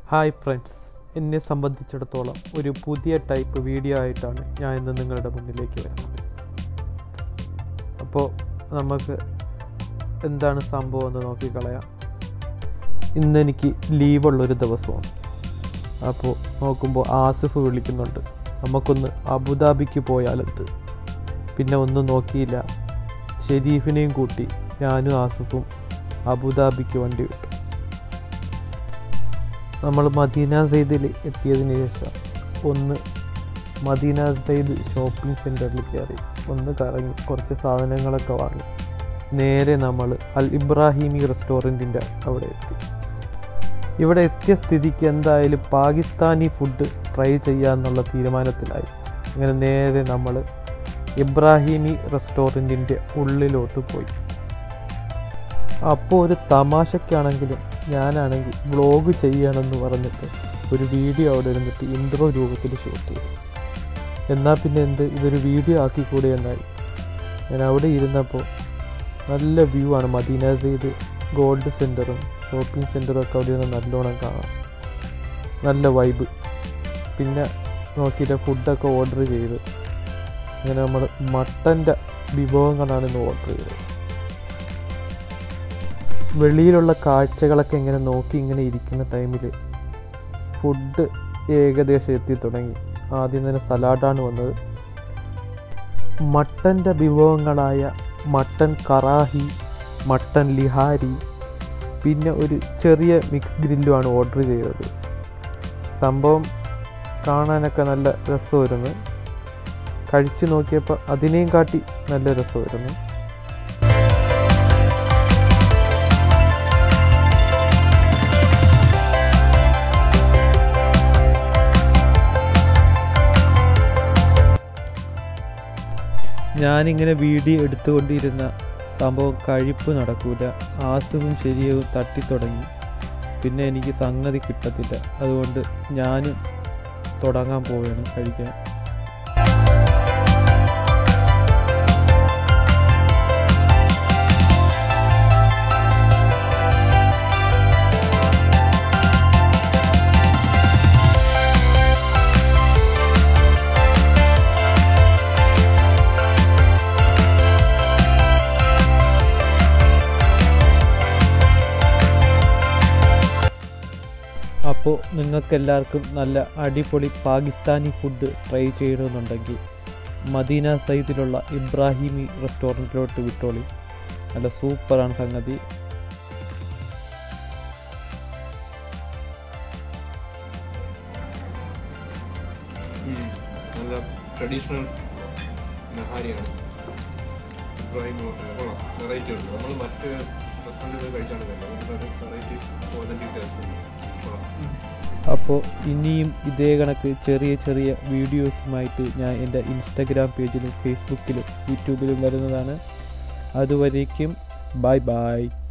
hi friends എന്നെ സംബന്ധിച്ചിടത്തോളം ഒരു പുതിയ ടൈപ്പ് വീഡിയോ ആയിട്ടാണ് ഞാൻ ഇന്ന് നിങ്ങളുടെ മുന്നിലേക്ക് വരുന്നത് അപ്പോൾ നമുക്ക് എന്താണ് സംഭവം എന്ന് നോക്കിക്കളയാം ഇന്ന് എനിക്ക് ലീവുള്ളൊരു ദിവസമാണ് അപ്പോൾ നോക്കുമ്പോൾ ആസിഫ് വിളിക്കുന്നുണ്ട് നമുക്കൊന്ന് അബുദാബിക്ക് പോയാലെന്ത് പിന്നെ ഒന്നും നോക്കിയില്ല ഷെരീഫിനെയും കൂട്ടി ഞാനും ആസിഫും അബുദാബിക്ക് വണ്ടി വിട്ടു നമ്മൾ മദീന സെയ്ദിൽ എത്തിയതിന് ശേഷം ഒന്ന് മദീന സെയ്ദ് ഷോപ്പിംഗ് സെൻറ്ററിൽ കയറി ഒന്ന് കറങ്ങി കുറച്ച് സാധനങ്ങളൊക്കെ വാങ്ങി നേരെ നമ്മൾ അൽ ഇബ്രാഹിമി റെസ്റ്റോറൻറ്റിൻ്റെ അവിടെ എത്തി ഇവിടെ എത്തിയ സ്ഥിതിക്ക് എന്തായാലും പാകിസ്ഥാനി ഫുഡ് ട്രൈ ചെയ്യാന്നുള്ള തീരുമാനത്തിലായി അങ്ങനെ നേരെ നമ്മൾ ഇബ്രാഹിമി റെസ്റ്റോറൻറ്റിൻ്റെ ഉള്ളിലോട്ട് പോയി അപ്പോൾ ഒരു തമാശക്കാണെങ്കിലും ഞാനാണെങ്കിൽ വ്ളോഗ് ചെയ്യണമെന്ന് പറഞ്ഞിട്ട് ഒരു വീഡിയോ അവിടെ ഇരുന്നിട്ട് ഇൻട്രോ രൂപത്തിൽ ഷൂട്ട് ചെയ്തു എന്നാൽ പിന്നെ എന്ത് ഇതൊരു വീഡിയോ ആക്കിക്കൂടെ എന്നായി ഞാൻ അവിടെ ഇരുന്നപ്പോൾ നല്ല വ്യൂ ആണ് മദീന സെയ്ത് ഗോൾഡ് സെൻറ്ററും ഷോപ്പിംഗ് സെൻറ്ററും ഒക്കെ അവിടെ നിന്ന് നല്ലോണം കാണാം നല്ല വൈബ് പിന്നെ നോക്കിയിട്ട് ഫുഡൊക്കെ ഓർഡർ ചെയ്ത് അങ്ങനെ നമ്മൾ മട്ടൻ്റെ വിഭവങ്ങളാണ് ഇന്ന് ഓർഡർ ചെയ്തത് വെളിയിലുള്ള കാഴ്ചകളൊക്കെ ഇങ്ങനെ നോക്കി ഇങ്ങനെ ഇരിക്കുന്ന ടൈമിൽ ഫുഡ് ഏകദേശം എത്തി തുടങ്ങി ആദ്യം തന്നെ സലാഡാണ് വന്നത് മട്ടൻ്റെ വിഭവങ്ങളായ മട്ടൻ കറാഹി മട്ടൻ ലിഹാരി പിന്നെ ഒരു ചെറിയ മിക്സ് ഗ്രില്ലുമാണ് ഓർഡർ ചെയ്തത് സംഭവം കാണാനൊക്കെ നല്ല രസമായിരുന്നു കഴിച്ചു നോക്കിയപ്പോൾ അതിനെയും കാട്ടി നല്ല രസമായിരുന്നു ഞാനിങ്ങനെ വീഡിയോ എടുത്തുകൊണ്ടിരുന്ന സംഭവം കഴിപ്പ് നടക്കൂല ആസുവും ശരിയവും തട്ടിത്തുടങ്ങി പിന്നെ എനിക്ക് സംഗതി കിട്ടത്തില്ല അതുകൊണ്ട് ഞാനും തുടങ്ങാൻ പോവുകയാണ് കഴിക്കാൻ അപ്പോൾ നിങ്ങൾക്കെല്ലാവർക്കും നല്ല അടിപൊളി പാകിസ്ഥാനി ഫുഡ് ട്രൈ ചെയ്യണമെന്നുണ്ടെങ്കിൽ മദീന സൈദിലുള്ള ഇബ്രാഹിമി റെസ്റ്റോറൻറ്റിലോട്ട് വിട്ടോളി നല്ല സൂപ്പറാണ് സംഗതി നല്ല ട്രഡീഷണൽ നഹാരിയാണ് ഇബ്രാഹിം ഹോട്ടൽ കൊള്ളാം വെറൈറ്റി ഉണ്ട് നമ്മൾ മറ്റ് റെസ്റ്റോറൻറ്റുകൾ കഴിച്ചാണ് കണ്ടത് ഒരു വെറൈറ്റി ഓതൻറ്റിക് ടേസ്റ്റ് ഉണ്ട് കൊള്ളാം അപ്പോൾ ഇനിയും ഇതേ കണക്ക് ചെറിയ ചെറിയ വീഡിയോസുമായിട്ട് ഞാൻ എൻ്റെ ഇൻസ്റ്റഗ്രാം പേജിലും ഫേസ്ബുക്കിലും യൂട്യൂബിലും വരുന്നതാണ് അതുവരേക്കും ബൈ ബൈ